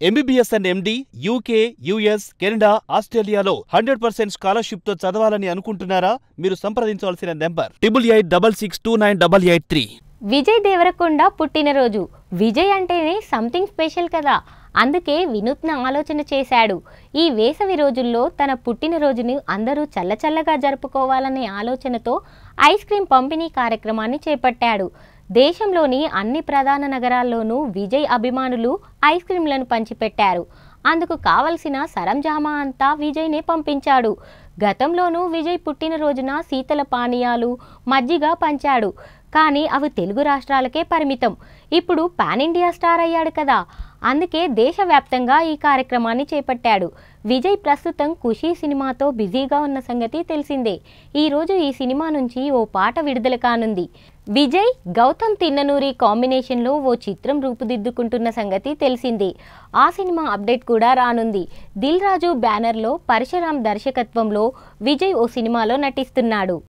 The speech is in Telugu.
MBBS and MD UK US Canada ఆస్ట్రేలియాలో హండ్రెడ్ పర్సెంట్ స్కాలర్షిప్ తో చదవాలని అనుకుంటున్నారా మీరు సంప్రదించవలసిన number triple eight double six two nine double eight three Vijay Devarakonda పుట్టినరోజు విజయ్ అంటేనే సంథింగ్ స్పెషల్ కదా అందుకే వినూత్న ఆలోచన చేశాడు ఈ వేసవి రోజుల్లో తన పుట్టినరోజుని అందరూ చల్లచల్లగా జరుపుకోవాలనే ఆలోచనతో ఐస్ క్రీం పంపిణీ కార్యక్రమాన్ని చేపట్టాడు దేశంలోని అన్ని ప్రధాన నగరాల్లోనూ విజయ్ అభిమానులు ఐస్ క్రీంలను పంచిపెట్టారు అందుకు కావలసిన సరంజామా అంతా విజయ్నే పంపించాడు గతంలోనూ విజయ్ పుట్టినరోజున శీతల పానీయాలు మజ్జిగ పంచాడు కానీ అవి తెలుగు రాష్ట్రాలకే పరిమితం ఇప్పుడు పాన్ ఇండియా స్టార్ అయ్యాడు కదా అందుకే దేశవ్యాప్తంగా ఈ కార్యక్రమాన్ని చేపట్టాడు విజయ్ ప్రస్తుతం ఖుషీ సినిమాతో బిజీగా ఉన్న సంగతి తెలిసిందే ఈరోజు ఈ సినిమా నుంచి ఓ పాట విడుదల కానుంది విజయ్ గౌతమ్ తిన్ననూరి కాంబినేషన్లో ఓ చిత్రం రూపుదిద్దుకుంటున్న సంగతి తెలిసిందే ఆ సినిమా అప్డేట్ కూడా రానుంది దిల్ రాజు బ్యానర్లో పరశురామ్ దర్శకత్వంలో విజయ్ ఓ సినిమాలో నటిస్తున్నాడు